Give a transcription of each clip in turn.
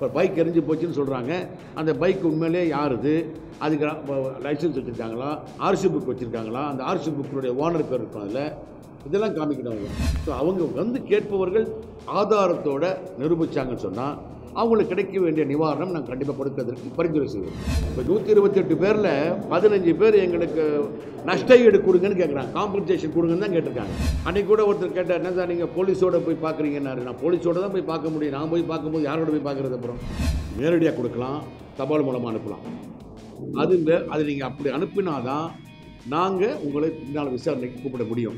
இப்போ பைக் எரிஞ்சு போச்சுன்னு சொல்கிறாங்க அந்த பைக் உண்மையிலே யாருது அதுக்கு லைசன்ஸ் வச்சுருக்காங்களா ஆர்சி புக் வச்சுருக்காங்களா அந்த ஆர்சி புக்கினுடைய ஓனர் பேர் இருக்கும் அதில் இதெல்லாம் காமிக்கணும் அவங்க ஸோ அவங்க வந்து கேட்பவர்கள் ஆதாரத்தோட நிரூபிச்சாங்கன்னு சொன்னால் அவங்களுக்கு கிடைக்க வேண்டிய நிவாரணம் நாங்கள் கண்டிப்பாக கொடுக்கறதுக்கு பரிந்துரை செய்வோம் இப்போ நூற்றி இருபத்தெட்டு பேரில் பதினஞ்சு பேர் எங்களுக்கு நஷ்ட ஈடு கொடுங்கன்னு கேட்குறாங்க காம்பன்சேஷன் கொடுங்கன்னு தான் கேட்டிருக்காங்க அன்றைக்கி கூட ஒருத்தர் கேட்டார் என்ன சார் நீங்கள் போலீஸோட போய் பார்க்குறீங்கன்னாரு நான் போலீஸோட தான் போய் பார்க்க முடியும் நான் போய் பார்க்கும்போது யாரோட போய் பார்க்குறது அப்புறம் நேரடியாக கொடுக்கலாம் தபால் மூலமாக அனுப்பலாம் அது வே- அது நீங்கள் அப்படி அனுப்பினாதான் நாங்கள் உங்களை பின்னால் விசாரணைக்கு கூப்பிட முடியும்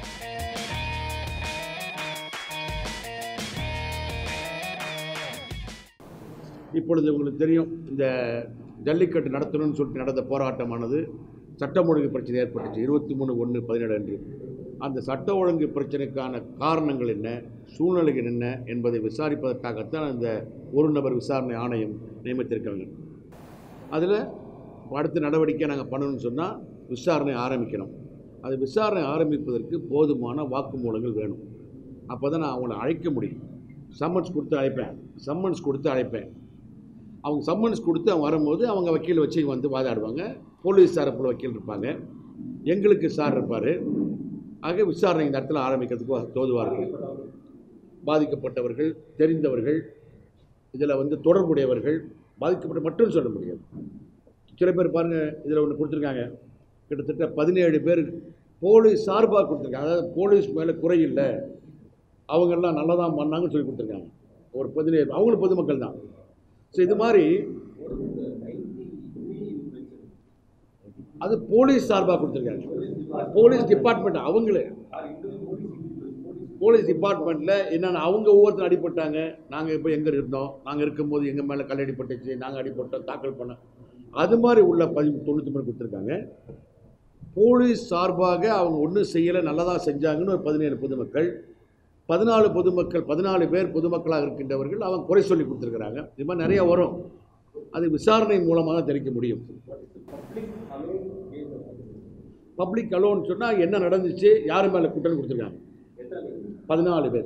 இப்பொழுது உங்களுக்கு தெரியும் இந்த ஜல்லிக்கட்டு நடத்தணும்னு சொல்லிட்டு நடந்த போராட்டமானது சட்டம் ஒழுங்கு பிரச்சனை ஏற்பட்டுச்சு இருபத்தி மூணு ஒன்று பதினேழு அன்று அந்த சட்ட ஒழுங்கு பிரச்சனைக்கான காரணங்கள் என்ன சூழ்நிலைகள் என்ன என்பதை விசாரிப்பதற்காகத்தான் அந்த ஒரு நபர் விசாரணை ஆணையம் நியமித்திருக்காங்க அதில் அடுத்த நடவடிக்கை நாங்கள் பண்ணணும்னு சொன்னால் விசாரணை ஆரம்பிக்கணும் அது விசாரணை ஆரம்பிப்பதற்கு போதுமான வாக்குமூலங்கள் வேணும் அப்போ தான் நான் அவங்கள அழைக்க முடியும் சம்மன்ஸ் கொடுத்து அழைப்பேன் சம்மன்ஸ் கொடுத்து அழைப்பேன் அவங்க சம்மன்ஸ் கொடுத்து அவங்க வரும்போது அவங்க வக்கீல் வச்சு வந்து வாதாடுவாங்க போலீஸ் தரப்புல வக்கீல் இருப்பாங்க எங்களுக்கு சார் இருப்பார் ஆக விசாரணை இந்த இடத்துல ஆரம்பிக்கிறதுக்கு தோதுவாக இருக்கு பாதிக்கப்பட்டவர்கள் தெரிந்தவர்கள் இதில் வந்து தொடர்புடையவர்கள் பாதிக்கப்பட்ட மட்டும் சொல்ல முடியாது சில பேர் பாருங்கள் இதில் ஒன்று கொடுத்துருக்காங்க கிட்டத்தட்ட பதினேழு பேர் போலீஸ் சார்பாக கொடுத்துருக்காங்க அதாவது போலீஸ் மேலே குறை இல்லை அவங்கெல்லாம் நல்லா தான் பண்ணாங்கன்னு சொல்லி கொடுத்துருக்காங்க ஒரு பதினேழு அவங்களும் பொதுமக்கள் தான் ஸோ இது மாதிரி அது போலீஸ் சார்பாக கொடுத்துருக்காங்க போலீஸ் டிபார்ட்மெண்ட் அவங்களே போலீஸ் டிபார்ட்மெண்ட்டில் என்னென்ன அவங்க ஒவ்வொருத்தரும் அடிபட்டாங்க நாங்கள் இப்போ எங்கே இருந்தோம் நாங்கள் இருக்கும்போது எங்கள் மேலே கல் அடிபட்டுச்சு நாங்கள் அடிபட்டோம் தாக்கல் பண்ணோம் அது மாதிரி உள்ள பதி தொண்ணூற்றி மூணு கொடுத்துருக்காங்க போலீஸ் சார்பாக அவங்க ஒன்றும் செய்யலை நல்லதாக செஞ்சாங்கன்னு ஒரு பதினேழு பொதுமக்கள் பதினாலு பொதுமக்கள் பதினாலு பேர் பொதுமக்களாக இருக்கின்றவர்கள் அவங்க குறை சொல்லி கொடுத்துருக்குறாங்க இது மாதிரி நிறைய வரும் அது விசாரணை மூலமாக தான் தெரிவிக்க முடியும் பப்ளிக் அலோன்னு சொன்னால் என்ன நடந்துச்சு யார் மேலே குற்றம் கொடுத்துருக்காங்க பதினாலு பேர்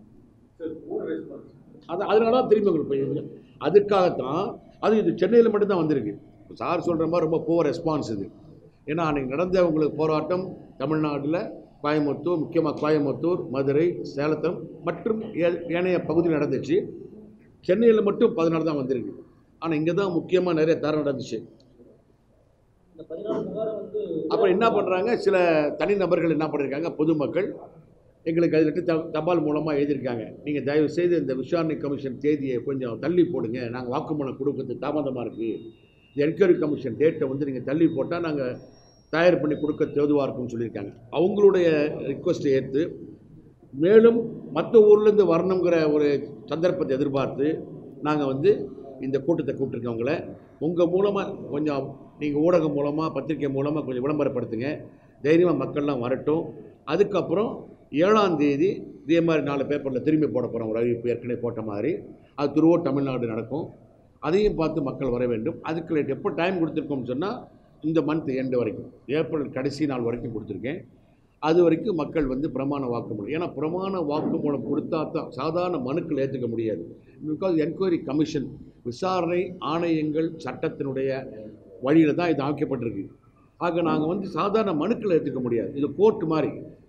அது அதனால தான் திரும்பி உங்களுக்கு போய் அதுக்காகத்தான் அது இது சென்னையில் மட்டும்தான் வந்திருக்கு சார் சொல்கிற மாதிரி ரொம்ப போவர் ரெஸ்பான்ஸ் இது ஏன்னா அன்றைக்கி நடந்த உங்களுக்கு போராட்டம் தமிழ்நாட்டில் கோயம்புத்தூர் முக்கியமாக கோயம்புத்தூர் மதுரை சேலத்தம் மற்றும் ஏ- ஏனைய பகுதியில் நடந்துச்சு சென்னையில் மட்டும் பதினாலு தான் வந்திருக்கு ஆனால் இங்கே தான் முக்கியமாக நிறைய தரம் நடந்துச்சு இந்த பதினாலு புகாரை வந்து அப்புறம் என்ன பண்ணுறாங்க சில தனிநபர்கள் என்ன பண்ணியிருக்காங்க பொதுமக்கள் எங்களுக்கு அதில் த தபால் மூலமாக எழுதியிருக்காங்க நீங்கள் தயவு செய்து இந்த விசாரணை கமிஷன் தேதியை கொஞ்சம் தள்ளி போடுங்க நாங்கள் வாக்குமூலம் கொடுக்கறதுக்கு தாமதமாக இருக்குது இந்த என்கொயரி கமிஷன் டேட்டை வந்து நீங்கள் தள்ளி போட்டால் நாங்கள் தயார் பண்ணி கொடுக்க தேதுவாக இருக்கும்னு சொல்லியிருக்காங்க அவங்களுடைய ரிக்வஸ்ட்டை ஏற்று மேலும் மற்ற ஊர்லேருந்து வரணுங்கிற ஒரு சந்தர்ப்பத்தை எதிர்பார்த்து நாங்கள் வந்து இந்த கூட்டத்தை கூப்பிட்டுருக்கவங்கள உங்கள் மூலமாக கொஞ்சம் நீங்கள் ஊடகம் மூலமாக பத்திரிக்கை மூலமாக கொஞ்சம் விளம்பரப்படுத்துங்க தைரியமாக மக்கள்லாம் வரட்டும் அதுக்கப்புறம் ஏழாம் தேதி இதே மாதிரி நாலு பேப்பரில் திரும்பி போட போகிறோம் ஒரு அறிவிப்பு ஏற்கனவே போட்ட மாதிரி அது திருவோ தமிழ்நாடு நடக்கும் அதையும் பார்த்து மக்கள் வர வேண்டும் அதுக்கு எப்போ டைம் கொடுத்துருக்கோம்னு சொன்னால் இந்த மந்த் எண்டு வரைக்கும் ஏப்ரல் கடைசி நாள் வரைக்கும் கொடுத்துருக்கேன் அது வரைக்கும் மக்கள் வந்து பிரமாண வாக்குமூலம் ஏன்னா பிரமாண வாக்குமூலம் கொடுத்தா தான் சாதாரண மனுக்கள் ஏற்றுக்க முடியாது பிகாஸ் என்கொயரி கமிஷன் விசாரணை ஆணையங்கள் சட்டத்தினுடைய வழியில் தான் இது அமைக்கப்பட்டிருக்கு ஆக நாங்கள் வந்து சாதாரண மனுக்களை ஏற்றுக்க முடியாது இது கோர்ட் மாதிரி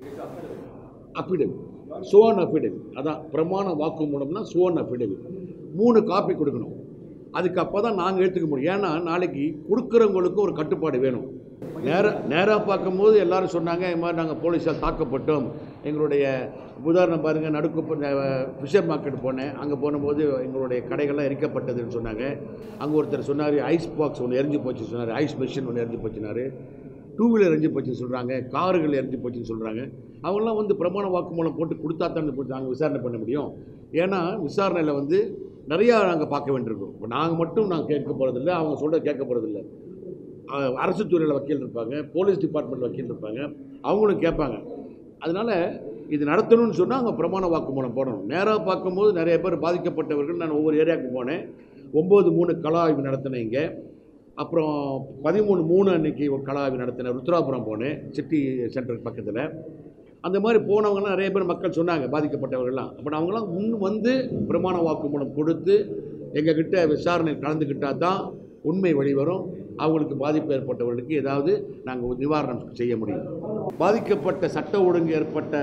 அஃபிடவிட் சுவன் அஃபிடவிட் அதான் பிரமாண வாக்குமூலம்னா சுவன் அஃபிடவிட் மூணு காப்பி கொடுக்கணும் அதுக்கு அப்போ தான் நாங்கள் எடுத்துக்க முடியும் ஏன்னா நாளைக்கு கொடுக்குறவங்களுக்கு ஒரு கட்டுப்பாடு வேணும் நேராக நேராக பார்க்கும்போது எல்லாரும் சொன்னாங்க இது மாதிரி நாங்கள் போலீஸால் தாக்கப்பட்டோம் எங்களுடைய உதாரணம் பாருங்கள் நடுக்கு ஃபிஷர் மார்க்கெட் போனேன் அங்கே போனபோது எங்களுடைய கடைகள்லாம் எரிக்கப்பட்டதுன்னு சொன்னாங்க அங்கே ஒருத்தர் சொன்னார் ஐஸ் பாக்ஸ் ஒன்று எரிஞ்சு போச்சு சொன்னார் ஐஸ் மிஷின் ஒன்று எரிஞ்சு போச்சுனாரு டூ வீலர் எரிஞ்சு போச்சுன்னு சொல்கிறாங்க கார்கள் எரிஞ்சு போச்சுன்னு சொல்கிறாங்க அவங்களாம் வந்து பிரமாண வாக்குமூலம் போட்டு கொடுத்தா தான் நாங்கள் விசாரணை பண்ண முடியும் ஏன்னா விசாரணையில் வந்து நிறையா நாங்கள் பார்க்க வேண்டியிருக்கோம் இப்போ நாங்கள் மட்டும் நாங்கள் கேட்க போகிறதில்ல அவங்க சொல்கிறத கேட்க போகிறதில்ல அரசு துறையில் வக்கீல் இருப்பாங்க போலீஸ் டிபார்ட்மெண்ட் வக்கீல் இருப்பாங்க அவங்களும் கேட்பாங்க அதனால் இது நடத்தணும்னு சொன்னால் அவங்க பிரமாண வாக்குமூலம் போடணும் நேராக பார்க்கும்போது நிறைய பேர் பாதிக்கப்பட்டவர்கள் நான் ஒவ்வொரு ஏரியாவுக்கு போனேன் ஒம்பது மூணு கள ஆய்வு நடத்தினேன் இங்கே அப்புறம் பதிமூணு மூணு அன்னைக்கு ஒரு கள ஆய்வு நடத்தினேன் ருத்ராபுரம் போனேன் சிட்டி சென்டர் பக்கத்தில் அந்த மாதிரி போனவங்கலாம் நிறைய பேர் மக்கள் சொன்னாங்க பாதிக்கப்பட்டவர்கள்லாம் அப்போ அவங்களாம் முன் வந்து பிரமாண வாக்குமூலம் கொடுத்து எங்ககிட்ட விசாரணை கலந்துக்கிட்டால் தான் உண்மை வெளிவரும் அவங்களுக்கு பாதிப்பு ஏற்பட்டவர்களுக்கு ஏதாவது நாங்கள் நிவாரணம் செய்ய முடியும் பாதிக்கப்பட்ட சட்ட ஒழுங்கு ஏற்பட்ட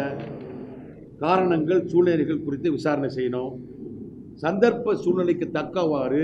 காரணங்கள் சூழ்நிலைகள் குறித்து விசாரணை செய்யணும் சந்தர்ப்ப சூழ்நிலைக்கு தக்கவாறு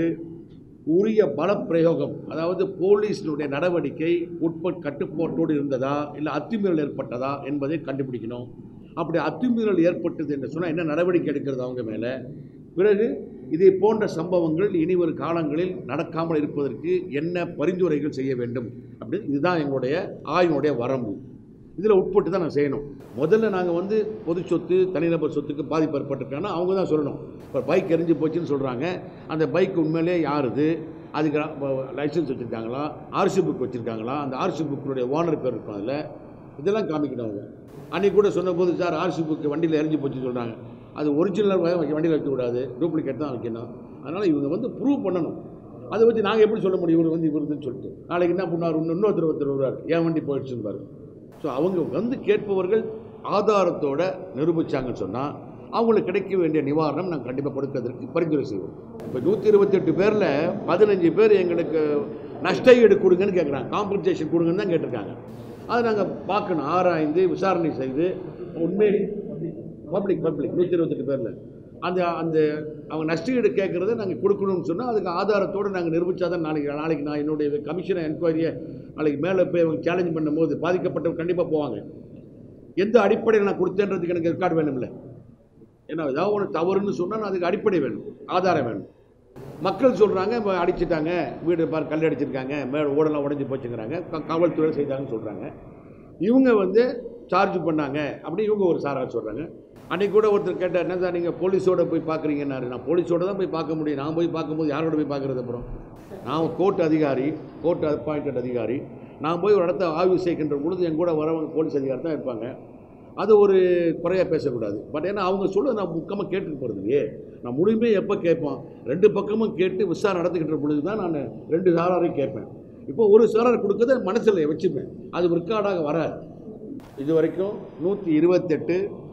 உரிய பலப்பிரயோகம் அதாவது போலீஸினுடைய நடவடிக்கை உட்பட் கட்டுப்பாட்டோடு இருந்ததா இல்லை அத்துமீறல் ஏற்பட்டதா என்பதை கண்டுபிடிக்கணும் அப்படி அத்துமீறல் ஏற்பட்டது என்று சொன்னால் என்ன நடவடிக்கை எடுக்கிறது அவங்க மேலே பிறகு இதை போன்ற சம்பவங்கள் இனி வரும் காலங்களில் நடக்காமல் இருப்பதற்கு என்ன பரிந்துரைகள் செய்ய வேண்டும் அப்படின்னு இதுதான் எங்களுடைய ஆய்வுடைய வரம்பு இதில் உட்பட்டு தான் நான் செய்யணும் முதல்ல நாங்கள் வந்து பொது சொத்து தனிநபர் சொத்துக்கு பாதிப்பு ஏற்பட்டிருக்காங்கன்னா அவங்க தான் சொல்லணும் இப்போ பைக் எரிஞ்சு போச்சுன்னு சொல்கிறாங்க அந்த பைக் உண்மையிலே யாருது அதுக்கு லைசன்ஸ் வச்சுருக்காங்களா ஆர்சி புக் வச்சுருக்காங்களா அந்த ஆர்சி புக்கினுடைய ஓனர் பேர் இருக்கும் அதில் இதெல்லாம் காமிக்கணும் அவங்க அன்றைக்கி கூட சொன்னபோது சார் ஆர்சி புக்கு வண்டியில் எரிஞ்சு போச்சுன்னு சொல்கிறாங்க அது ஒரிஜினல் வண்டியில் வைக்கக்கூடாது டூப்ளிகேட் தான் வைக்கணும் அதனால் இவங்க வந்து ப்ரூவ் பண்ணணும் அதை வச்சு நாங்கள் எப்படி சொல்ல முடியும் இவர் வந்து இவருதுன்னு சொல்லிட்டு நாளைக்கு என்ன பண்ணார் இன்னும் இன்னொருத்தர் ஒருத்தர் வருவார் என் வண்டி போயிடுச்சுன்னு பாரு ஸோ அவங்க வந்து கேட்பவர்கள் ஆதாரத்தோட நிரூபிச்சாங்கன்னு சொன்னால் அவங்களுக்கு கிடைக்க வேண்டிய நிவாரணம் நாங்கள் கண்டிப்பாக கொடுக்கறதற்கு பரிந்துரை செய்வோம் இப்போ நூற்றி இருபத்தெட்டு பேரில் பதினஞ்சு பேர் எங்களுக்கு நஷ்ட ஈடு கொடுங்கன்னு கேட்குறாங்க காம்பன்சேஷன் கொடுங்கன்னு தான் கேட்டிருக்காங்க அதை நாங்கள் பார்க்கணும் ஆராய்ந்து விசாரணை செய்து உண்மையிலே பப்ளிக் பப்ளிக் நூற்றி இருபத்தெட்டு பேரில் அந்த அந்த அவங்க நஷ்டஈடு கேட்குறத நாங்கள் கொடுக்கணும்னு சொன்னால் அதுக்கு ஆதாரத்தோடு நாங்கள் நிரூபித்தா தான் நாளைக்கு நாளைக்கு நான் என்னுடைய கமிஷனை என்கொயரியை நாளைக்கு மேலே போய் அவங்க சேலஞ்ச் பண்ணும்போது பாதிக்கப்பட்டவங்க கண்டிப்பாக போவாங்க எந்த அடிப்படையில் நான் கொடுத்தேன்றதுக்கு எனக்கு ரெக்கார்டு வேணும்ல ஏன்னா ஏதாவது ஒன்று தவறுன்னு சொன்னால் நான் அதுக்கு அடிப்படை வேணும் ஆதாரம் வேணும் மக்கள் சொல்கிறாங்க இப்போ அடிச்சிட்டாங்க வீடு பார் கல் அடிச்சிருக்காங்க மேலே ஓடெல்லாம் உடஞ்சி போச்சுங்கிறாங்க க- காவல்துறை செய்தாங்கன்னு சொல்கிறாங்க இவங்க வந்து சார்ஜ் பண்ணாங்க அப்படி இவங்க ஒரு சாராக சொல்கிறாங்க அன்னைக்கு கூட ஒருத்தர் கேட்டார் என்ன சார் நீங்கள் போலீஸோட போய் பார்க்குறீங்கன்னாரு நான் போலீஸோட தான் போய் பார்க்க முடியும் நான் போய் பார்க்கும்போது யாரோட போய் பார்க்குறது அப்புறம் நான் கோர்ட் அதிகாரி கோர்ட் அப்பாயிண்டட் அதிகாரி நான் போய் ஒரு இடத்த ஆய்வு செய்கின்ற பொழுது என் கூட வரவங்க போலீஸ் அதிகாரி தான் இருப்பாங்க அது ஒரு குறையாக பேசக்கூடாது பட் ஏன்னா அவங்க சொல்ல நான் முக்கமாக கேட்டுட்டு போகிறது இல்லையே நான் முழுமையாக எப்போ கேட்பேன் ரெண்டு பக்கமும் கேட்டு விசாரணை நடத்துக்கின்ற பொழுது தான் நான் ரெண்டு சாராரையும் கேட்பேன் இப்போ ஒரு சாரார் கொடுக்கறத மனசில் வச்சுப்பேன் அது ரெக்கார்டாக வராது இது வரைக்கும் நூற்றி இருபத்தெட்டு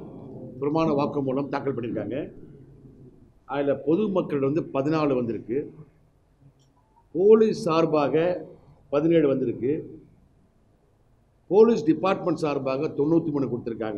பிரமாண வாக்குமூலம் தாக்கல் பண்ணியிருக்காங்க அதில் பொதுமக்கள் வந்து பதினாலு வந்திருக்கு போலீஸ் சார்பாக பதினேழு வந்திருக்கு போலீஸ் டிபார்ட்மெண்ட் சார்பாக தொண்ணூற்றி மூணு கொடுத்துருக்காங்க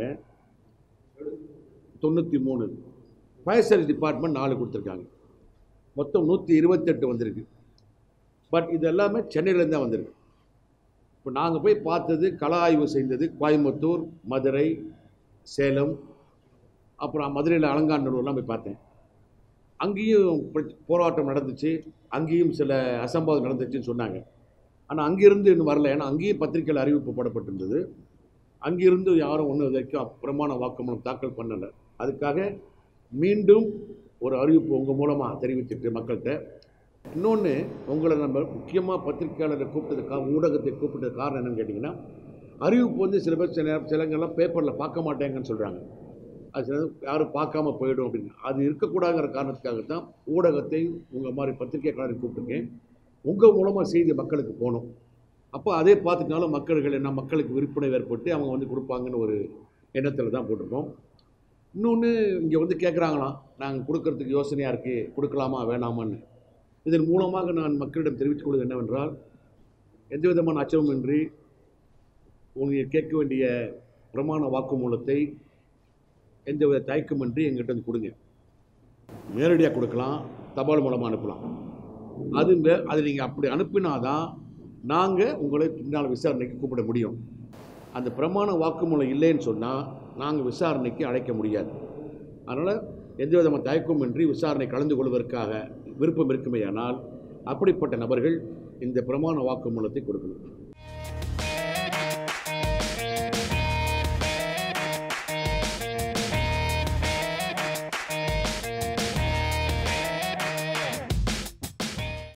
தொண்ணூற்றி மூணு ஃபயர் சர்வீஸ் டிபார்ட்மெண்ட் நாலு கொடுத்துருக்காங்க மொத்தம் நூற்றி இருபத்தெட்டு வந்திருக்கு பட் இது எல்லாமே சென்னையிலேருந்து தான் வந்திருக்கு இப்போ நாங்கள் போய் பார்த்தது கள ஆய்வு செய்தது கோயம்புத்தூர் மதுரை சேலம் அப்புறம் மதுரையில் அலங்காநல்லூர்லாம் போய் பார்த்தேன் அங்கேயும் பிரச்ச- போராட்டம் நடந்துச்சு அங்கேயும் சில அசம்பாவிதம் நடந்துச்சுன்னு சொன்னாங்க ஆனால் அங்கிருந்து இன்னும் வரல ஏன்னா அங்கேயும் பத்திரிகையில் அறிவிப்பு போடப்பட்டிருந்தது அங்கிருந்து யாரும் ஒன்று வரைக்கும் பிரமாண வாக்குமூலம் தாக்கல் பண்ணலை அதுக்காக மீண்டும் ஒரு அறிவிப்பு உங்கள் மூலமாக தெரிவிச்சிட்டு மக்கள்கிட்ட இன்னொன்று உங்களை நம்ம முக்கியமாக பத்திரிகையாளரை கூப்பிட்டதுக்காக ஊடகத்தை கூப்பிட்டது காரணம் என்னன்னு கேட்டிங்கன்னா அறிவிப்பு வந்து சில பேர் சில நேரம் சிலங்கெல்லாம் பேப்பரில் பார்க்க மாட்டேங்கன்னு சொல்கிறாங்க அது சில நேரம் யாரும் பார்க்காம போயிடும் அப்படின்னு அது இருக்கக்கூடாதுங்கிற காரணத்துக்காக தான் ஊடகத்தை உங்கள் மாதிரி பத்திரிகையாளரை கூப்பிட்டுருக்கேன் உங்கள் மூலமாக செய்தி மக்களுக்கு போகணும் அப்போ அதே பார்த்துட்டாலும் மக்கள்கள் என்ன மக்களுக்கு விற்பனை ஏற்பட்டு அவங்க வந்து கொடுப்பாங்கன்னு ஒரு எண்ணத்தில் தான் போட்டிருக்கோம் இன்னொன்று இங்கே வந்து கேட்குறாங்களாம் நாங்கள் கொடுக்கறதுக்கு யோசனையாக இருக்குது கொடுக்கலாமா வேணாமான்னு இதன் மூலமாக நான் மக்களிடம் தெரிவித்துக் கொள்வது என்னவென்றால் எந்த விதமான அச்சமுமின்றி உங்களுக்கு கேட்க வேண்டிய பிரமாண வாக்குமூலத்தை எந்தவித தயக்கமின்றி எங்கிட்ட வந்து கொடுங்க நேரடியாக கொடுக்கலாம் தபால் மூலமாக அனுப்பலாம் அது வே- அது நீங்கள் அப்படி அனுப்பினாதான் நாங்கள் உங்களை பின்னால் விசாரணைக்கு கூப்பிட முடியும் அந்த பிரமாண வாக்குமூலம் இல்லைன்னு சொன்னால் நாங்கள் விசாரணைக்கு அழைக்க முடியாது அதனால் எந்த விதமான தயக்கமின்றி விசாரணை கலந்து கொள்வதற்காக விருப்பம் இருக்குமேயானால் அப்படிப்பட்ட நபர்கள் இந்த பிரமாண வாக்குமூலத்தை கொடுக்கணும்